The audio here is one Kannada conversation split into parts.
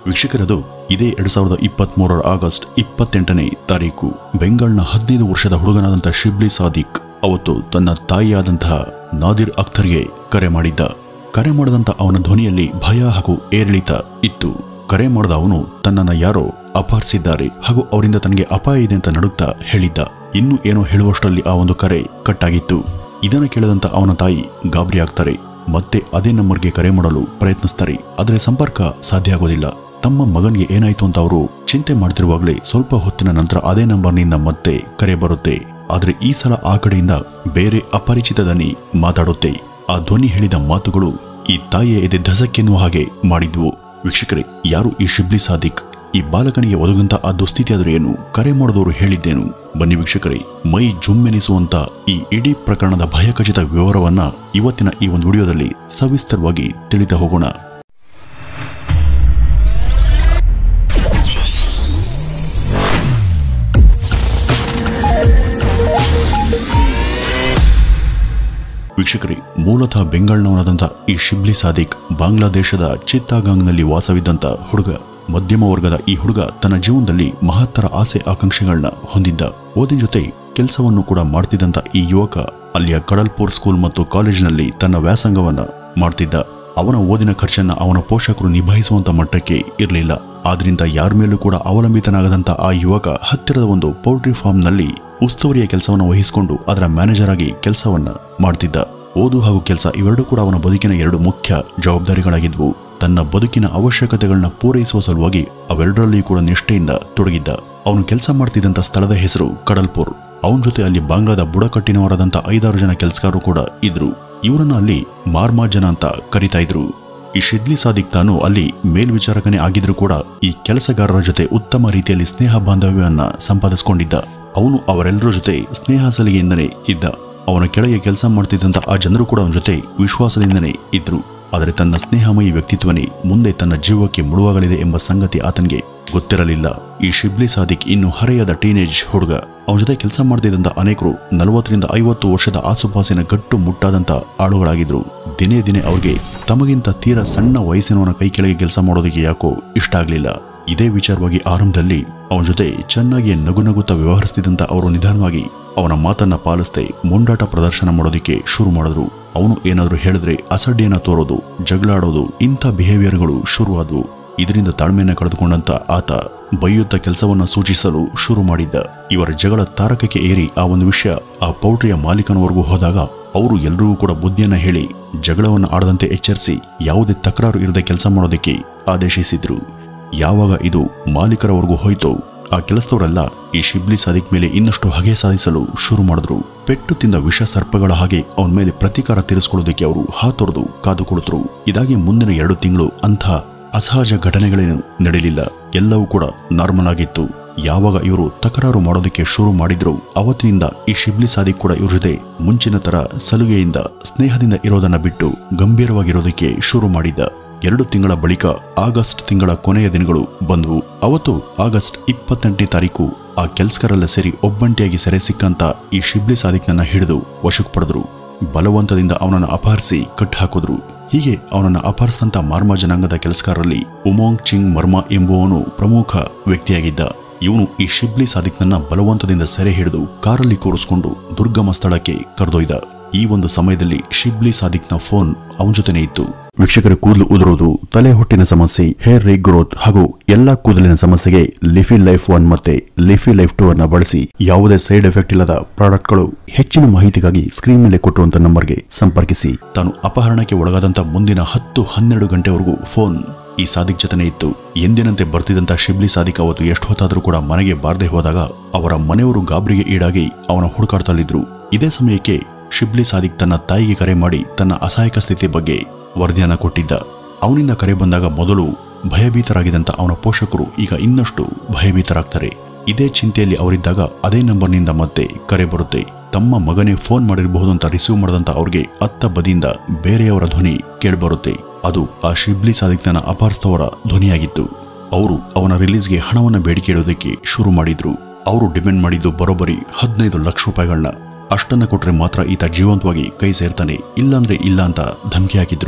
ವೀಕ್ಷಕರದು ಇದೇ ಎರಡ್ ಸಾವಿರದ ಇಪ್ಪತ್ತ್ ಮೂರರ ಆಗಸ್ಟ್ ಇಪ್ಪತ್ತೆಂಟನೇ ತಾರೀಕು ಬೆಂಗಾಲ್ನ ಹದಿನೈದು ವರ್ಷದ ಹುಡುಗನಾದಂಥ ಶಿಬ್ಲಿ ಸಾದಿಕ್ ಅವತ್ತು ತನ್ನ ತಾಯಿಯಾದಂತಹ ನಾದಿರ್ ಅಖ್ತರ್ಗೆ ಕರೆ ಮಾಡಿದ್ದ ಕರೆ ಮಾಡದಂತ ಅವನ ಧ್ವನಿಯಲ್ಲಿ ಭಯ ಹಾಗೂ ಏರಿಳಿತ ಇತ್ತು ಕರೆ ಮಾಡದ ಅವನು ತನ್ನನ್ನ ಯಾರೋ ಅಪಹರಿಸಿದ್ದಾರೆ ಹಾಗೂ ಅವರಿಂದ ತನಗೆ ಅಪಾಯ ಇದೆ ಅಂತ ನಡುಗ್ತಾ ಹೇಳಿದ್ದ ಇನ್ನು ಏನೋ ಹೇಳುವಷ್ಟರಲ್ಲಿ ಆ ಒಂದು ಕರೆ ಕಟ್ಟಾಗಿತ್ತು ಇದನ್ನು ಕೇಳದಂತ ಅವನ ತಾಯಿ ಗಾಬರಿ ಆಗ್ತಾರೆ ಮತ್ತೆ ಅದೇ ನಂಬರ್ಗೆ ಕರೆ ಮಾಡಲು ಪ್ರಯತ್ನಿಸ್ತಾರೆ ಆದರೆ ಸಂಪರ್ಕ ಸಾಧ್ಯ ಆಗೋದಿಲ್ಲ ತಮ್ಮ ಮಗನಿಗೆ ಏನಾಯ್ತು ಅಂತ ಅವರು ಚಿಂತೆ ಮಾಡ್ತಿರುವಾಗಲೇ ಸ್ವಲ್ಪ ಹೊತ್ತಿನ ನಂತರ ಅದೇ ನಂಬರ್ನಿಂದ ಮತ್ತೆ ಕರೆ ಬರುತ್ತೆ ಆದರೆ ಈ ಸಲ ಆ ಕಡೆಯಿಂದ ಬೇರೆ ಅಪರಿಚಿತ ದನಿ ಮಾತಾಡುತ್ತೆ ಆ ಧ್ವನಿ ಹೇಳಿದ ಮಾತುಗಳು ಈ ತಾಯಿಯ ಎದೆ ಧಸಕ್ಕೆನ್ನುವ ಹಾಗೆ ಮಾಡಿದ್ವು ವೀಕ್ಷಕರೇ ಯಾರು ಈ ಶಿಬ್ಲಿ ಸಾದಿಕ್ ಈ ಬಾಲಕನಿಗೆ ಒದಗಂತ ಆ ದುಸ್ಥಿತಿ ಆದ್ರೆ ಏನು ಕರೆ ಮಾಡಿದವರು ಹೇಳಿದ್ದೇನು ಬನ್ನಿ ವೀಕ್ಷಕರೇ ಮೈ ಜುಮ್ಮೆನಿಸುವಂತ ಈ ಇಡೀ ಪ್ರಕರಣದ ಭಯಖಚಿತ ವಿವರವನ್ನ ಇವತ್ತಿನ ಈ ಒಂದು ವಿಡಿಯೋದಲ್ಲಿ ಸವಿಸ್ತರವಾಗಿ ತಿಳಿತಾ ಹೋಗೋಣ ವೀಕ್ಷಕರೇ ಮೂಲತಃ ಬೆಂಗಾಲ್ನವನಾದಂಥ ಈ ಶಿಬ್ಲಿ ಸಾದಿಕ್ ಬಾಂಗ್ಲಾದೇಶದ ಚಿತ್ತಾಗಾಂಗ್ನಲ್ಲಿ ವಾಸವಿದ್ದಂಥ ಹುಡುಗ ಮಧ್ಯಮ ವರ್ಗದ ಈ ಹುಡುಗ ತನ್ನ ಜೀವನದಲ್ಲಿ ಮಹತ್ತರ ಆಸೆ ಆಕಾಂಕ್ಷೆಗಳನ್ನ ಹೊಂದಿದ್ದ ಓದಿನ ಜೊತೆ ಕೆಲಸವನ್ನು ಕೂಡ ಮಾಡ್ತಿದ್ದಂಥ ಈ ಯುವಕ ಅಲ್ಲಿಯ ಕಡಲ್ಪುರ್ ಸ್ಕೂಲ್ ಮತ್ತು ಕಾಲೇಜಿನಲ್ಲಿ ತನ್ನ ವ್ಯಾಸಂಗವನ್ನ ಮಾಡ್ತಿದ್ದ ಅವನ ಓದಿನ ಖರ್ಚನ್ನ ಅವನ ಪೋಷಕರು ನಿಭಾಯಿಸುವಂತ ಮಟ್ಟಕ್ಕೆ ಇರಲಿಲ್ಲ ಆದ್ರಿಂದ ಯಾರ ಮೇಲೂ ಕೂಡ ಅವಲಂಬಿತನಾಗದಂತ ಆ ಯುವಕ ಹತ್ತಿರದ ಒಂದು ಪೌಲ್ಟ್ರಿ ಫಾರ್ಮ್ನಲ್ಲಿ ಉಸ್ತುವಾರಿಯ ಕೆಲಸವನ್ನು ವಹಿಸಿಕೊಂಡು ಅದರ ಮ್ಯಾನೇಜರ್ ಆಗಿ ಕೆಲಸವನ್ನ ಮಾಡ್ತಿದ್ದ ಓದು ಹಾಗೂ ಕೆಲಸ ಇವೆರಡೂ ಕೂಡ ಅವನ ಬದುಕಿನ ಎರಡು ಮುಖ್ಯ ಜವಾಬ್ದಾರಿಗಳಾಗಿದ್ವು ತನ್ನ ಬದುಕಿನ ಅವಶ್ಯಕತೆಗಳನ್ನ ಪೂರೈಸುವ ಸಲುವಾಗಿ ಅವೆರಡರಲ್ಲಿಯೂ ಕೂಡ ನಿಷ್ಠೆಯಿಂದ ತೊಡಗಿದ್ದ ಅವನು ಕೆಲಸ ಮಾಡ್ತಿದ್ದಂಥ ಸ್ಥಳದ ಹೆಸರು ಕಡಲ್ಪುರ್ ಅವನ ಜೊತೆ ಅಲ್ಲಿ ಬಾಂಗ್ಲಾದ ಬುಡಕಟ್ಟಿನವರಾದಂಥ ಐದಾರು ಜನ ಕೆಲಸಗಾರರು ಕೂಡ ಇದ್ರು ಇವರನ್ನ ಅಲ್ಲಿ ಮಾರ್ಮಾ ಜನ ಅಂತ ಕರಿತಾ ಇದ್ರು ಈ ಶಿದ್ಲಿ ಸಾದಿಕ್ ತಾನು ಅಲ್ಲಿ ಮೇಲ್ವಿಚಾರಕನೇ ಆಗಿದ್ರು ಕೂಡ ಈ ಕೆಲಸಗಾರರ ಜೊತೆ ಉತ್ತಮ ರೀತಿಯಲ್ಲಿ ಸ್ನೇಹ ಬಾಂಧವ್ಯವನ್ನ ಸಂಪಾದಿಸಿಕೊಂಡಿದ್ದ ಅವನು ಅವರೆಲ್ಲರ ಜೊತೆ ಸ್ನೇಹ ಸಲಿಗೆಯಿಂದನೇ ಇದ್ದ ಅವನ ಕೆಳಗೆ ಕೆಲಸ ಮಾಡ್ತಿದ್ದಂಥ ಆ ಜನರು ಕೂಡ ಅವನ ಜೊತೆ ವಿಶ್ವಾಸದಿಂದನೇ ಇದ್ರು ಆದರೆ ತನ್ನ ಸ್ನೇಹಮಯಿ ವ್ಯಕ್ತಿತ್ವನೇ ಮುಂದೆ ತನ್ನ ಜೀವಕ್ಕೆ ಮುಳುವಾಗಲಿದೆ ಎಂಬ ಸಂಗತಿ ಆತನಿಗೆ ಗೊತ್ತಿರಲಿಲ್ಲ ಈ ಶಿಬ್ಲಿ ಸಾದಿಕ್ ಇನ್ನು ಹರೆಯದ ಟೀನೇಜ್ ಹುಡುಗ ಅವನ ಜೊತೆ ಕೆಲಸ ಮಾಡ್ತಿದ್ದಂಥ ಅನೇಕರು ನಲವತ್ತರಿಂದ ಐವತ್ತು ವರ್ಷದ ಆಸುಪಾಸಿನ ಗಟ್ಟು ಮುಟ್ಟಾದಂಥ ಆಳುಗಳಾಗಿದ್ರು ದಿನೇ ದಿನೇ ಅವ್ರಿಗೆ ತಮಗಿಂತ ತೀರಾ ಸಣ್ಣ ವಯಸ್ಸಿನವನ ಕೈ ಕೆಳಗೆ ಕೆಲಸ ಮಾಡೋದಕ್ಕೆ ಯಾಕೋ ಇಷ್ಟ ಆಗಲಿಲ್ಲ ಇದೇ ವಿಚಾರವಾಗಿ ಆರಂಭದಲ್ಲಿ ಅವನ ಜೊತೆ ಚೆನ್ನಾಗಿ ನಗು ನಗುತ್ತಾ ವ್ಯವಹರಿಸ್ತಿದ್ದಂಥ ಅವರು ನಿಧಾನವಾಗಿ ಅವನ ಮಾತನ್ನ ಪಾಲಿಸದೆ ಮುಂಡಾಟ ಪ್ರದರ್ಶನ ಮಾಡೋದಕ್ಕೆ ಶುರು ಮಾಡಿದ್ರು ಅವನು ಏನಾದರೂ ಹೇಳಿದ್ರೆ ಅಸಡ್ಡೆಯನ್ನ ತೋರೋದು ಜಗಳಾಡೋದು ಇಂಥ ಬಿಹೇವಿಯರ್ಗಳು ಶುರುವಾದವು ಇದರಿಂದ ತಾಳ್ಮೆಯನ್ನ ಕಳೆದುಕೊಂಡಂತ ಆತ ಬೈಯುತ್ತ ಕೆಲಸವನ್ನ ಸೂಚಿಸಲು ಶುರು ಮಾಡಿದ್ದ ಇವರ ಜಗಳ ತಾರಕಕ್ಕೆ ಏರಿ ಆ ಒಂದು ವಿಷಯ ಆ ಪೌಲ್ಟ್ರಿಯ ಮಾಲೀಕನವರೆಗೂ ಹೋದಾಗ ಅವರು ಎಲ್ಲರಿಗೂ ಕೂಡ ಬುದ್ಧಿಯನ್ನ ಹೇಳಿ ಜಗಳವನ್ನು ಆಡದಂತೆ ಎಚ್ಚರಿಸಿ ಯಾವುದೇ ತಕರಾರು ಇರದೆ ಕೆಲಸ ಮಾಡೋದಕ್ಕೆ ಆದೇಶಿಸಿದ್ರು ಯಾವಾಗ ಇದು ಮಾಲೀಕರವರೆಗೂ ಹೋಯ್ತೋ ಆ ಕೆಲಸದವರೆಲ್ಲ ಈ ಶಿಬ್ಲಿ ಸಾದಿಕ್ ಮೇಲೆ ಇನ್ನಷ್ಟು ಹಗೆ ಸಾಧಿಸಲು ಶುರು ಮಾಡಿದ್ರು ಪೆಟ್ಟು ತಿಂದ ವಿಷ ಸರ್ಪಗಳ ಹಾಗೆ ಅವನ ಮೇಲೆ ಪ್ರತೀಕಾರ ತೀರಿಸಿಕೊಳ್ಳೋದಕ್ಕೆ ಅವರು ಹಾತೊರೆದು ಕಾದು ಕುಳಿತರು ಇದಾಗಿ ಮುಂದಿನ ಎರಡು ತಿಂಗಳು ಅಂಥ ಅಸಹಜ ಘಟನೆಗಳೇನು ನಡೆಯಲಿಲ್ಲ ಎಲ್ಲವೂ ಕೂಡ ನಾರ್ಮಲ್ ಆಗಿತ್ತು ಯಾವಾಗ ಇವರು ತಕರಾರು ಮಾಡೋದಕ್ಕೆ ಶುರು ಮಾಡಿದ್ರು ಅವತ್ತಿನಿಂದ ಈ ಶಿಬ್ಲಿ ಸಾದಿಕ್ ಕೂಡ ಇವ್ರ ಜೊತೆ ಮುಂಚಿನ ತರ ಸಲುಗೆಯಿಂದ ಸ್ನೇಹದಿಂದ ಇರೋದನ್ನ ಬಿಟ್ಟು ಗಂಭೀರವಾಗಿರೋದಕ್ಕೆ ಶುರು ಮಾಡಿದ್ದ ಎರಡು ತಿಂಗಳ ಬಳಿಕ ಆಗಸ್ಟ್ ತಿಂಗಳ ಕೊನೆಯ ದಿನಗಳು ಬಂದವು ಅವತ್ತು ಆಗಸ್ಟ್ ಇಪ್ಪತ್ತೆಂಟನೇ ತಾರೀಕು ಆ ಕೆಲ್ಸಗಾರೆಲ್ಲ ಸೇರಿ ಒಬ್ಬಂಟಿಯಾಗಿ ಸೆರೆ ಸಿಕ್ಕಂತ ಈ ಶಿಬ್ಲಿ ಸಾದಿಕ್ನನ್ನ ಹಿಡಿದು ವಶಕ್ಕೆ ಪಡೆದ್ರು ಬಲವಂತದಿಂದ ಅವನನ್ನು ಅಪಹರಿಸಿ ಕಟ್ ಹಾಕಿದ್ರು ಹೀಗೆ ಅವನನ್ನು ಅಪಹರಿಸಿದಂತ ಮಾರ್ಮಾ ಜನಾಂಗದ ಕೆಲಸಗಾರರಲ್ಲಿ ಉಮೋಂಗ್ ಚಿಂಗ್ ಮರ್ಮಾ ಎಂಬುವನು ಪ್ರಮುಖ ವ್ಯಕ್ತಿಯಾಗಿದ್ದ ಇವನು ಈ ಶಿಬ್ಲಿ ಸಾದಿಕ್ನನ್ನ ಬಲವಂತದಿಂದ ಸೆರೆ ಹಿಡಿದು ಕಾರಲ್ಲಿ ಕೂರಿಸ್ಕೊಂಡು ದುರ್ಗಮ ಸ್ಥಳಕ್ಕೆ ಕರೆದೊಯ್ದ ಈ ಒಂದು ಸಮಯದಲ್ಲಿ ಶಿಬ್ಲಿ ಸಾದಿಕ್ನ ಫೋನ್ ಅವನ ಜೊತೆನೇ ಇತ್ತು ವೀಕ್ಷಕರ ಕೂದಲು ಉದುರೋದು ತಲೆ ಹೊಟ್ಟಿನ ಸಮಸ್ಯೆ ಹೇರ್ ರೇಗ್ ಗ್ರೋತ್ ಹಾಗೂ ಎಲ್ಲಾ ಕೂದಲಿನ ಸಮಸ್ಯೆಗೆ ಲಿಫಿ ಲೈಫ್ ಒನ್ ಮತ್ತೆ ಲಿಫಿ ಲೈಫ್ ಟೂ ಅನ್ನ ಬಳಸಿ ಯಾವುದೇ ಸೈಡ್ ಎಫೆಕ್ಟ್ ಇಲ್ಲದ ಪ್ರಾಡಕ್ಟ್ಗಳು ಹೆಚ್ಚಿನ ಮಾಹಿತಿಗಾಗಿ ಸ್ಕ್ರೀನ್ ಮೇಲೆ ಕೊಟ್ಟಿರುವಂತ ನಂಬರ್ಗೆ ಸಂಪರ್ಕಿಸಿ ತಾನು ಅಪಹರಣಕ್ಕೆ ಒಳಗಾದಂತ ಮುಂದಿನ ಹತ್ತು ಹನ್ನೆರಡು ಗಂಟೆವರೆಗೂ ಫೋನ್ ಈ ಸಾದಿಕ್ ಜೊತೆನೇ ಇತ್ತು ಎಂದಿನಂತೆ ಬರ್ತಿದ್ದಂತ ಶಿಬ್ಲಿ ಸಾದಿಕ್ ಅವತ್ತು ಎಷ್ಟು ಹೊತ್ತಾದ್ರೂ ಕೂಡ ಮನೆಗೆ ಬಾರದೆ ಹೋದಾಗ ಅವರ ಮನೆಯವರು ಗಾಬರಿಗೆ ಈಡಾಗಿ ಅವನ ಹುಡುಕಾಡ್ತಲಿದ್ರು ಇದೇ ಸಮಯಕ್ಕೆ ಶಿಬ್ಲಿ ಸಾದಿಕ್ ತನ್ನ ತಾಯಿಗೆ ಕರೆ ಮಾಡಿ ತನ್ನ ಅಸಹಾಯಕ ಸ್ಥಿತಿ ಬಗ್ಗೆ ವರದಿಯನ್ನ ಕೊಟ್ಟಿದ್ದ ಅವನಿಂದ ಕರೆ ಬಂದಾಗ ಮೊದಲು ಭಯಭೀತರಾಗಿದ್ದಂತ ಅವನ ಪೋಷಕರು ಈಗ ಇನ್ನಷ್ಟು ಭಯಭೀತರಾಗ್ತಾರೆ ಇದೇ ಚಿಂತೆಯಲ್ಲಿ ಅವರಿದ್ದಾಗ ಅದೇ ನಂಬರ್ನಿಂದ ಮತ್ತೆ ಕರೆ ಬರುತ್ತೆ ತಮ್ಮ ಮಗನೇ ಫೋನ್ ಮಾಡಿರಬಹುದು ಅಂತ ರಿಸೀವ್ ಮಾಡದಂತ ಅವ್ರಿಗೆ ಅತ್ತ ಬದಿಯಿಂದ ಬೇರೆಯವರ ಧ್ವನಿ ಕೇಳ್ಬರುತ್ತೆ ಅದು ಆ ಶಿಬ್ಲಿ ಸಾದಿಕ್ತನ ಅಪಹರಿಸ್ತವರ ಧ್ವನಿಯಾಗಿತ್ತು ಅವರು ಅವನ ರಿಲೀಸ್ಗೆ ಹಣವನ್ನ ಬೇಡಿಕೆ ಇಡೋದಕ್ಕೆ ಶುರು ಮಾಡಿದ್ರು ಅವರು ಡಿಮ್ಯಾಂಡ್ ಮಾಡಿದ್ದು ಬರೋಬ್ಬರಿ ಹದಿನೈದು ಲಕ್ಷ ರೂಪಾಯಿಗಳನ್ನ ಅಷ್ಟನ್ನ ಕೊಟ್ರೆ ಮಾತ್ರ ಈತ ಜೀವಂತವಾಗಿ ಕೈ ಸೇರ್ತಾನೆ ಇಲ್ಲಾಂದ್ರೆ ಇಲ್ಲ ಅಂತ ಧಮಕಿ ಹಾಕಿದ್ರು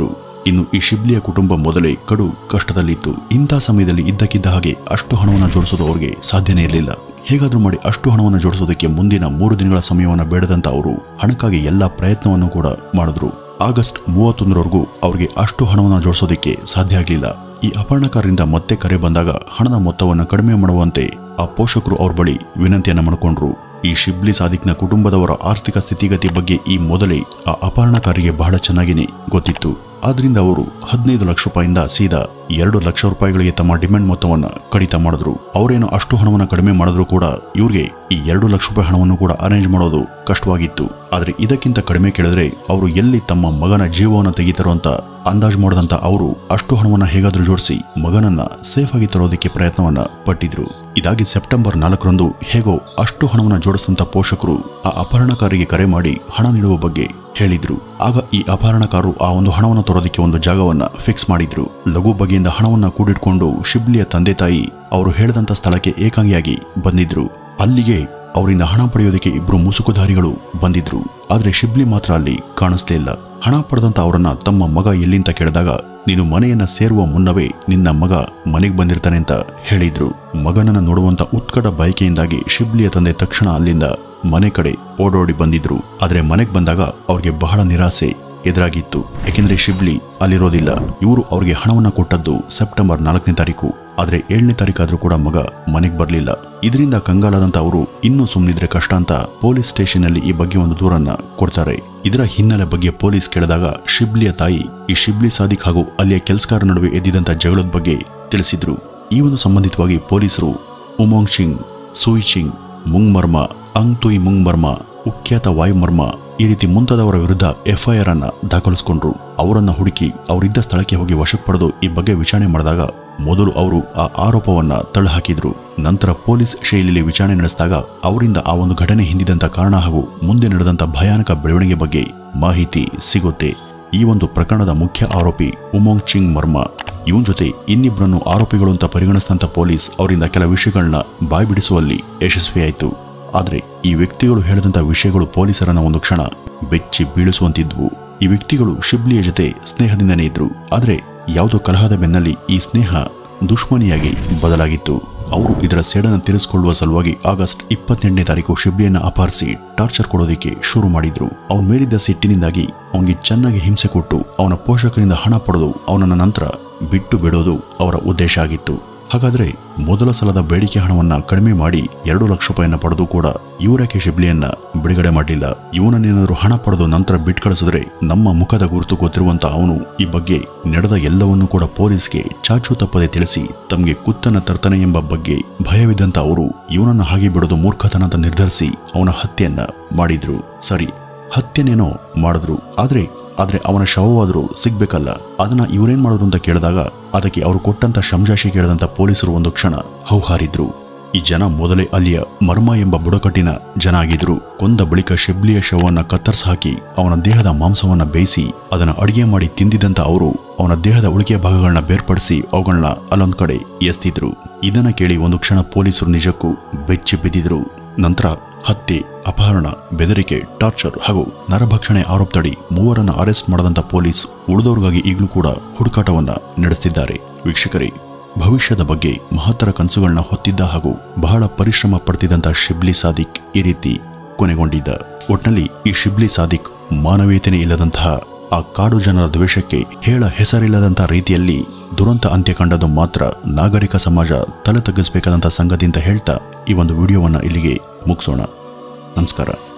ಇನ್ನು ಈ ಶಿಬ್ಲಿಯ ಕುಟುಂಬ ಮೊದಲೇ ಕಡು ಕಷ್ಟದಲ್ಲಿತ್ತು ಇಂಥ ಸಮಯದಲ್ಲಿ ಇದ್ದಕ್ಕಿದ್ದ ಹಾಗೆ ಅಷ್ಟು ಹಣವನ್ನು ಜೋಡಿಸೋದು ಅವ್ರಿಗೆ ಸಾಧ್ಯನೇ ಇರಲಿಲ್ಲ ಹೇಗಾದ್ರೂ ಮಾಡಿ ಅಷ್ಟು ಹಣವನ್ನು ಜೋಡಿಸೋದಕ್ಕೆ ಮುಂದಿನ ಮೂರು ದಿನಗಳ ಸಮಯವನ್ನು ಬೇಡದಂತ ಅವರು ಹಣಕ್ಕಾಗಿ ಎಲ್ಲಾ ಪ್ರಯತ್ನವನ್ನು ಕೂಡ ಮಾಡಿದ್ರು ಆಗಸ್ಟ್ ಮೂವತ್ತೊಂದರವರೆಗೂ ಅವ್ರಿಗೆ ಅಷ್ಟು ಹಣವನ್ನು ಜೋಡಿಸೋದಕ್ಕೆ ಸಾಧ್ಯ ಆಗಲಿಲ್ಲ ಈ ಅಪಹರಣಕಾರರಿಂದ ಮತ್ತೆ ಕರೆ ಬಂದಾಗ ಹಣದ ಮೊತ್ತವನ್ನು ಕಡಿಮೆ ಮಾಡುವಂತೆ ಆ ಪೋಷಕರು ಅವ್ರ ಬಳಿ ವಿನಂತಿಯನ್ನ ಮಾಡಿಕೊಂಡ್ರು ಈ ಶಿಬ್ಲಿ ಸಾದಿಕ್ನ ಕುಟುಂಬದವರ ಆರ್ಥಿಕ ಸ್ಥಿತಿಗತಿ ಬಗ್ಗೆ ಈ ಮೊದಲೇ ಆ ಅಪಹರಣಕಾರಿಗೆ ಬಹಳ ಚೆನ್ನಾಗಿನೇ ಗೊತ್ತಿತ್ತು ಆದ್ರಿಂದ ಅವರು ಹದಿನೈದು ಲಕ್ಷ ರೂಪಾಯಿಂದ ಸೀದಾ ಎರಡು ಲಕ್ಷ ರೂಪಾಯಿಗಳಿಗೆ ತಮ್ಮ ಡಿಮ್ಯಾಂಡ್ ಮೊತ್ತವನ್ನ ಕಡಿತ ಮಾಡಿದ್ರು ಅವರೇನು ಅಷ್ಟು ಹಣವನ್ನು ಕಡಿಮೆ ಮಾಡಿದ್ರು ಕೂಡ ಇವ್ರಿಗೆ ಈ ಎರಡು ಲಕ್ಷ ರೂಪಾಯಿ ಹಣವನ್ನು ಕೂಡ ಅರೇಂಜ್ ಮಾಡೋದು ಕಷ್ಟವಾಗಿತ್ತು ಆದ್ರೆ ಇದಕ್ಕಿಂತ ಕಡಿಮೆ ಕೇಳಿದ್ರೆ ಅವರು ಎಲ್ಲಿ ತಮ್ಮ ಮಗನ ಜೀವವನ್ನು ತೆಗಿತಾರೋ ಅಂತ ಅಂದಾಜು ಮಾಡದಂತ ಅವರು ಅಷ್ಟು ಹಣವನ್ನ ಹೇಗಾದ್ರೂ ಜೋಡಿಸಿ ಮಗನನ್ನ ಸೇಫ್ ಆಗಿ ತರೋದಕ್ಕೆ ಪ್ರಯತ್ನವನ್ನ ಪಟ್ಟಿದ್ರು ಇದಾಗಿ ಸೆಪ್ಟೆಂಬರ್ ನಾಲ್ಕರಂದು ಹೇಗೋ ಅಷ್ಟು ಹಣವನ್ನ ಜೋಡಿಸಿದಂತ ಪೋಷಕರು ಆ ಅಪಹರಣಕಾರಿಗೆ ಕರೆ ಮಾಡಿ ಹಣ ನೀಡುವ ಬಗ್ಗೆ ಹೇಳಿದ್ರು ಆಗ ಈ ಅಪಹರಣಕಾರರು ಆ ಒಂದು ಹಣವನ್ನು ತರೋದಕ್ಕೆ ಒಂದು ಜಾಗವನ್ನ ಫಿಕ್ಸ್ ಮಾಡಿದ್ರು ಲಘು ಬಗೆಯಿಂದ ಹಣವನ್ನ ಕೂಡಿಟ್ಕೊಂಡು ಶಿಬ್ಲಿಯ ತಂದೆ ತಾಯಿ ಅವರು ಹೇಳಿದಂತ ಸ್ಥಳಕ್ಕೆ ಏಕಾಂಗಿಯಾಗಿ ಬಂದಿದ್ರು ಅಲ್ಲಿಗೆ ಅವರಿಂದ ಹಣ ಪಡೆಯೋದಕ್ಕೆ ಇಬ್ರು ಮುಸುಕುಧಾರಿಗಳು ಬಂದಿದ್ರು ಆದ್ರೆ ಶಿಬ್ಲಿ ಮಾತ್ರ ಅಲ್ಲಿ ಕಾಣಿಸ್ಲೇ ಇಲ್ಲ ಹಣ ಪಡೆದಂತ ಅವರನ್ನ ತಮ್ಮ ಮಗ ಎಲ್ಲಿಂತ ಕೇಳಿದಾಗ ನೀನು ಮನೆಯನ್ನ ಸೇರುವ ಮುನ್ನವೇ ನಿನ್ನ ಮಗ ಮನೆಗೆ ಬಂದಿರ್ತಾನೆ ಅಂತ ಹೇಳಿದ್ರು ಮಗನನ್ನ ನೋಡುವಂತ ಉತ್ಕಟ ಬಯಕೆಯಿಂದಾಗಿ ಶಿಬ್ಲಿಯ ತಂದೆ ತಕ್ಷಣ ಅಲ್ಲಿಂದ ಮನೆ ಕಡೆ ಓಡೋಡಿ ಬಂದಿದ್ರು ಆದ್ರೆ ಮನೆಗೆ ಬಂದಾಗ ಅವ್ರಿಗೆ ಬಹಳ ನಿರಾಸೆ ಎದುರಾಗಿತ್ತು ಯಾಕೆಂದ್ರೆ ಶಿಬ್ಲಿ ಅಲ್ಲಿರೋದಿಲ್ಲ ಇವರು ಅವ್ರಿಗೆ ಹಣವನ್ನ ಕೊಟ್ಟದ್ದು ಸೆಪ್ಟೆಂಬರ್ ನಾಲ್ಕನೇ ತಾರೀಕು ಆದ್ರೆ ಏಳನೇ ತಾರೀಕಾದ್ರೂ ಕೂಡ ಮಗ ಮನೆಗೆ ಬರಲಿಲ್ಲ ಇದರಿಂದ ಕಂಗಾಲಾದಂತ ಅವರು ಇನ್ನೂ ಸುಮ್ಮನಿದ್ರೆ ಕಷ್ಟ ಅಂತ ಪೊಲೀಸ್ ಸ್ಟೇಷನ್ ಅಲ್ಲಿ ಈ ಬಗ್ಗೆ ಒಂದು ದೂರನ್ನ ಕೊಡ್ತಾರೆ ಇದರ ಹಿನ್ನೆಲೆ ಬಗ್ಗೆ ಪೊಲೀಸ್ ಕೇಳಿದಾಗ ಶಿಬ್ಲಿಯ ತಾಯಿ ಈ ಶಿಬ್ಲಿ ಸಾದಿಕ್ ಹಾಗೂ ಅಲ್ಲಿಯ ಕೆಲಸಗಾರ ನಡುವೆ ಎದ್ದಿದಂತ ಜಗಳದ ಬಗ್ಗೆ ತಿಳಿಸಿದ್ರು ಈ ಒಂದು ಸಂಬಂಧಿತವಾಗಿ ಪೊಲೀಸರು ಉಮಂಗ್ ಸಿಂಗ್ ಸೂಯ್ ಸಿಂಗ್ ಮುಂಗ್ಮರ್ಮ ಅಂಗ್ತುಯ್ ಮುಂಗ್ಮರ್ಮ ಕುಖ್ಯಾತ ವಾಯುಮರ್ಮ ಈ ರೀತಿ ಮುಂತಾದವರ ವಿರುದ್ಧ ಎಫ್ಐಆರ್ ಅನ್ನ ದಾಖಲಿಸಿಕೊಂಡ್ರು ಅವರನ್ನ ಹುಡುಕಿ ಅವರಿದ್ದ ಸ್ಥಳಕ್ಕೆ ಹೋಗಿ ವಶಕ್ಕೆ ಪಡೆದು ಈ ಬಗ್ಗೆ ವಿಚಾರಣೆ ಮಾಡಿದಾಗ ಮೊದಲು ಅವರು ಆ ಆರೋಪವನ್ನ ತಳ್ಳಹಾಕಿದ್ರು ನಂತರ ಪೊಲೀಸ್ ಶೈಲಿಯಲ್ಲಿ ವಿಚಾರಣೆ ನಡೆಸಿದಾಗ ಅವರಿಂದ ಆ ಒಂದು ಘಟನೆ ಹಿಂದಿದಂತ ಕಾರಣ ಹಾಗೂ ಮುಂದೆ ನಡೆದಂತ ಭಯಾನಕ ಬೆಳವಣಿಗೆ ಬಗ್ಗೆ ಮಾಹಿತಿ ಸಿಗುತ್ತೆ ಈ ಒಂದು ಪ್ರಕರಣದ ಮುಖ್ಯ ಆರೋಪಿ ಉಮೋಂಗ್ ಚಿಂಗ್ ಮರ್ಮ ಇವನ್ ಜೊತೆ ಇನ್ನಿಬ್ಬರನ್ನು ಆರೋಪಿಗಳು ಅಂತ ಪರಿಗಣಿಸಿದಂತ ಪೊಲೀಸ್ ಅವರಿಂದ ಕೆಲ ವಿಷಯಗಳನ್ನ ಬಾಯ್ಬಿಡಿಸುವಲ್ಲಿ ಯಶಸ್ವಿಯಾಯಿತು ಆದ್ರೆ ಈ ವ್ಯಕ್ತಿಗಳು ಹೇಳಿದಂತ ವಿಷಯಗಳು ಪೊಲೀಸರನ್ನ ಒಂದು ಕ್ಷಣ ಬೆಚ್ಚಿ ಬೀಳಿಸುವಂತಿದ್ವು ಈ ವ್ಯಕ್ತಿಗಳು ಶಿಬ್ಲಿಯ ಜೊತೆ ಸ್ನೇಹದಿಂದನೇ ಇದ್ರು ಆದ್ರೆ ಯಾವುದೋ ಕಲಹದ ಬೆನ್ನಲ್ಲಿ ಈ ಸ್ನೇಹ ದುಶ್ಮನಿಯಾಗಿ ಬದಲಾಗಿತ್ತು ಅವರು ಇದರ ಸೇಡನ್ನು ತೀರಿಸಿಕೊಳ್ಳುವ ಸಲುವಾಗಿ ಆಗಸ್ಟ್ ಇಪ್ಪತ್ತೆಂಟನೇ ತಾರೀಕು ಶಿಬ್ಲಿಯನ್ನ ಅಪಹರಿಸಿ ಟಾರ್ಚರ್ ಕೊಡೋದಕ್ಕೆ ಶುರು ಮಾಡಿದ್ರು ಅವನ ಮೇಲಿದ್ದ ಸಿಟ್ಟಿನಿಂದಾಗಿ ಅವನಿಗೆ ಚೆನ್ನಾಗಿ ಹಿಂಸೆ ಕೊಟ್ಟು ಅವನ ಪೋಷಕರಿಂದ ಹಣ ಪಡೆದು ಅವನನ್ನ ನಂತರ ಬಿಟ್ಟು ಬಿಡೋದು ಅವರ ಉದ್ದೇಶ ಆಗಿತ್ತು ಹಾಗಾದ್ರೆ ಮೊದಲ ಸಲದ ಬೇಡಿಕೆ ಹಣವನ್ನ ಕಡಿಮೆ ಮಾಡಿ ಎರಡು ಲಕ್ಷ ರೂಪಾಯಿಯನ್ನ ಪಡೆದು ಕೂಡ ಇವರಕ್ಕೆ ಶಿಬ್ಲಿಯನ್ನ ಬಿಡುಗಡೆ ಮಾಡಲಿಲ್ಲ ಇವನನ್ನೇನಾದ್ರೂ ಹಣ ಪಡೆದು ನಂತರ ಬಿಟ್ಟು ಕಳಿಸಿದ್ರೆ ನಮ್ಮ ಮುಖದ ಗುರುತು ಗೊತ್ತಿರುವಂತ ಅವನು ಈ ಬಗ್ಗೆ ನಡೆದ ಎಲ್ಲವನ್ನೂ ಕೂಡ ಪೊಲೀಸ್ಗೆ ಚಾಚು ತಪ್ಪದೆ ತಿಳಿಸಿ ತಮಗೆ ಕುತ್ತನ ತರ್ತಾನೆ ಎಂಬ ಬಗ್ಗೆ ಭಯವಿದ್ದಂತ ಅವರು ಇವನನ್ನ ಹಾಗೆ ಬಿಡೋದು ಮೂರ್ಖತನ ಅಂತ ನಿರ್ಧರಿಸಿ ಅವನ ಹತ್ಯೆಯನ್ನ ಮಾಡಿದ್ರು ಸರಿ ಹತ್ಯೆನೇನೋ ಮಾಡಿದ್ರು ಆದ್ರೆ ಆದ್ರೆ ಅವನ ಶವವಾದರೂ ಸಿಗ್ಬೇಕಲ್ಲ ಅದನ್ನ ಇವರೇನ್ ಮಾಡಿದ್ರು ಅಂತ ಕೇಳಿದಾಗ ಅದಕ್ಕೆ ಅವರು ಕೊಟ್ಟಂತ ಶಂಜಾಶಿ ಕೇಳಿದಂತ ಪೊಲೀಸರು ಒಂದು ಕ್ಷಣ ಹೌಹಾರಿದ್ರು ಈ ಜನ ಮೊದಲೇ ಅಲ್ಲಿಯ ಮರ್ಮ ಎಂಬ ಬುಡಕಟ್ಟಿನ ಜನ ಆಗಿದ್ರು ಕೊಂದ ಬಳಿಕ ಶೆಬ್ಲಿಯ ಶವವನ್ನ ಕತ್ತರಿಸಿ ಹಾಕಿ ಅವನ ದೇಹದ ಮಾಂಸವನ್ನ ಬೇಯಿಸಿ ಅದನ್ನ ಅಡಿಗೆ ಮಾಡಿ ತಿಂದಿದ್ದಂತ ಅವರು ಅವನ ದೇಹದ ಉಳಿಕೆಯ ಭಾಗಗಳನ್ನ ಬೇರ್ಪಡಿಸಿ ಅವುಗಳನ್ನ ಅಲ್ಲೊಂದ್ ಕಡೆ ಎಸ್ತಿದ್ರು ಇದನ್ನ ಕೇಳಿ ಒಂದು ಕ್ಷಣ ಪೊಲೀಸರು ನಿಜಕ್ಕೂ ಬೆಚ್ಚಿ ಬಿದ್ದಿದ್ರು ನಂತರ ಹತ್ಯೆ ಅಪಹರಣ ಬೆದರಿಕೆ ಟಾರ್ಚರ್ ಹಾಗೂ ನರಭಕ್ಷಣೆ ಆರೋಪದಡಿ ಮೂವರನ್ನ ಅರೆಸ್ಟ್ ಮಾಡದಂತ ಪೊಲೀಸ್ ಉಳಿದವ್ರಿಗಾಗಿ ಈಗಲೂ ಕೂಡ ಹುಡುಕಾಟವನ್ನ ನಡೆಸಿದ್ದಾರೆ ವೀಕ್ಷಕರೇ ಭವಿಷ್ಯದ ಬಗ್ಗೆ ಮಹತ್ತರ ಕನಸುಗಳನ್ನ ಹೊತ್ತಿದ್ದ ಹಾಗೂ ಬಹಳ ಪರಿಶ್ರಮ ಪಡ್ತಿದ್ದಂತ ಶಿಬ್ಲಿ ಸಾದಿಕ್ ಈ ರೀತಿ ಕೊನೆಗೊಂಡಿದ್ದ ಒಟ್ನಲ್ಲಿ ಈ ಶಿಬ್ಲಿ ಸಾದಿಕ್ ಮಾನವೀಯತೆನೇ ಇಲ್ಲದಂತಹ ಆ ಕಾಡು ಜನರ ದ್ವೇಷಕ್ಕೆ ಹೇಳ ಹೆಸರಿಲ್ಲದಂತ ರೀತಿಯಲ್ಲಿ ದುರಂತ ಅಂತ್ಯ ಕಂಡದ್ದು ಮಾತ್ರ ನಾಗರಿಕ ಸಮಾಜ ತಲೆ ತಗ್ಗಿಸಬೇಕಾದಂಥ ಸಂಗತಿ ಅಂತ ಹೇಳ್ತಾ ಈ ಒಂದು ವಿಡಿಯೋವನ್ನ ಇಲ್ಲಿಗೆ ಮುಗಿಸೋಣ ನಮಸ್ಕಾರ